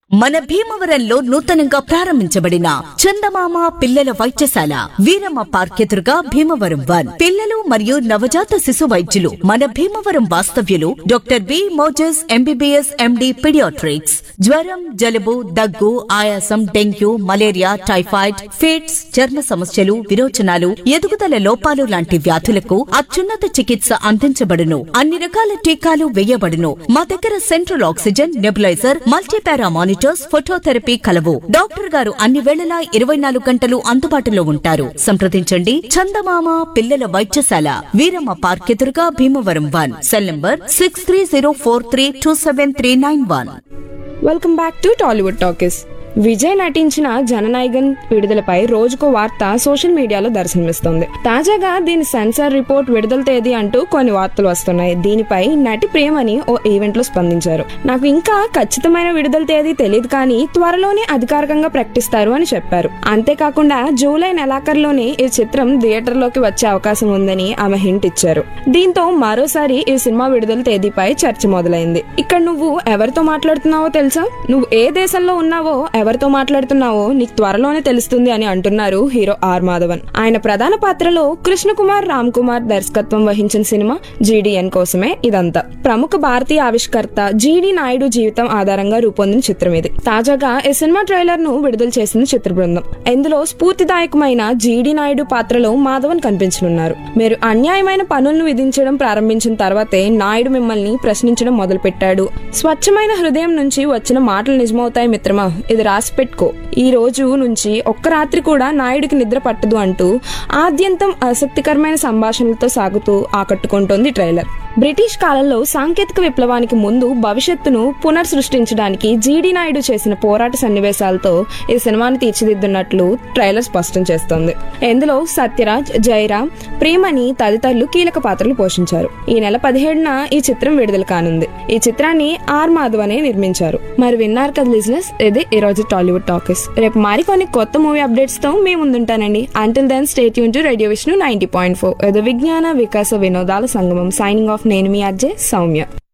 మన భీమవరంలో నూతనంగా ప్రారంభించబడిన చందమామ పిల్లల వైద్యశాల వీరమ్మ పార్క్ ఎదురుగా భీమవరం వన్ పిల్లలు మరియు నవజాత శిశు వైద్యులు మన భీమవరం వాస్తవ్యులు doctor B Moses MBBS MD paediatrics జ్వరం జలుబు దగ్గు ఆయాసం డెంగ్యూ మలేరియా టైఫాయిడ్ ఫిట్స్ చర్మ సమస్యలు విరోచనాలు ఎదుగుదల లోపాలు లాంటి వ్యాధులకు అత్యున్నత చికిత్స అందించబడును అన్ని రకాల టీకాలు వేయబడును మా దగ్గర central oxygen nebuliser multipara monitors phototherapy కలవు డాక్టర్ గారు అన్ని వేళలా ఇరవై నాలుగు గంటలు అందుబాటులో ఉంటారు సంప్రదించండి చందమామ పిల్లల వైద్యశాల వీరమ్మ పార్క్ ఎదురుగా Bhimavaram one cell number six three zero four three two seven three nine one welcome back to Tollywood talkies Vijay నటించిన జననాయగన్ విడుదలపై రోజుకో వార్త సోషల్ మీడియాలో దర్శనమిస్తోంది తాజాగా దీని సెన్సార్ రిపోర్ట్ విడుదల తేదీ అంటూ కొన్ని వార్తలు వస్తున్నాయి దీనిపై నటి ప్రేమని ఓ ఈవెంట్ లో స్పందించారు నాకు ఇంకా ఖచ్చితమైన విడుదల తేదీ తెలియదు కానీ త్వరలోనే అధికారికంగా ప్రకటిస్తారు అని చెప్పారు అంతేకాకుండా జూలై నెలాఖరులోనే ఈ చిత్రం థియేటర్ లోకి వచ్చే అవకాశం ఉందని ఆమె హింట్ ఇచ్చారు దీంతో మరోసారి ఈ సినిమా విడుదల తేదీపై చర్చ మొదలైంది ఇక్కడ నువ్వు ఎవరితో మాట్లాడుతున్నావో తెలుసా నువ్వు ఏ దేశంలో ఉన్నావో ఎవరితో మాట్లాడుతున్నావో నీకు త్వరలోనే తెలుస్తుంది అని అంటున్నారు హీరో ఆర్ మాధవన్ ఆయన ప్రధాన పాత్రలో కృష్ణ కుమార్ రామ్ కుమార్ దర్శకత్వం వహించిన సినిమా జీడిఎన్ కోసమే ఇదంతా ప్రముఖ భారతీయ ఆవిష్కర్త జీడి నాయుడు జీవితం ఆధారంగా రూపొందిన చిత్రం ఇది తాజాగా ఈ సినిమా ట్రైలర్ ను విడుదల చేసింది చిత్ర బృందం ఇందులో స్ఫూర్తిదాయకమైన జీడి నాయుడు పాత్రలో మాధవన్ కనిపించనున్నారు మీరు అన్యాయమైన పనులను విధించడం ప్రారంభించిన తర్వాతే నాయుడు మిమ్మల్ని ప్రశ్నించడం మొదలుపెట్టాడు స్వచ్ఛమైన హృదయం నుంచి వచ్చిన మాటలు నిజమవుతాయి మిత్రమా ఇది రాసి పెట్టుకో ఈ రోజు నుంచి ఒక్క రాత్రి కూడా నాయుడికి నిద్ర పట్టదు అంటూ ఆద్యంతం ఆసక్తికరమైన సంభాషణలతో సాగుతూ ఆకట్టుకుంటోంది ట్రైలర్ బ్రిటిష్ కాలంలో సాంకేతిక విప్లవానికి ముందు భవిష్యత్తును పునర్సృష్టించడానికి జీడి నాయుడు చేసిన పోరాట సన్నివేశాలతో ఈ సినిమాని తీర్చిదిద్దున్నట్లు ట్రైలర్ స్పష్టం చేస్తోంది ఇందులో సత్యరాజ్ జయరామ్ ప్రేమని తదితరులు కీలక పాత్రలు పోషించారు ఈ నెల పదిహేడున ఈ చిత్రం విడుదల కానుంది ఈ చిత్రాన్ని ఆర్ మాధవనే నిర్మించారు మరి విన్నారు కదా లిజినెస్ ఇది ఈ రోజు టాలీవుడ్ టాకీస్ రేపు మరికొన్ని కొత్త మూవీ అప్డేట్స్ తో మేము ముందుంటానండి అంటిల్ దెన్ స్టేట్ యూన్ to radio Vishnu ninety point four ఏదో విజ్ఞాన వికాస వినోదాల సంగమం సైనింగ్ ఆఫ్ నేను మీ అజ్జే సౌమ్య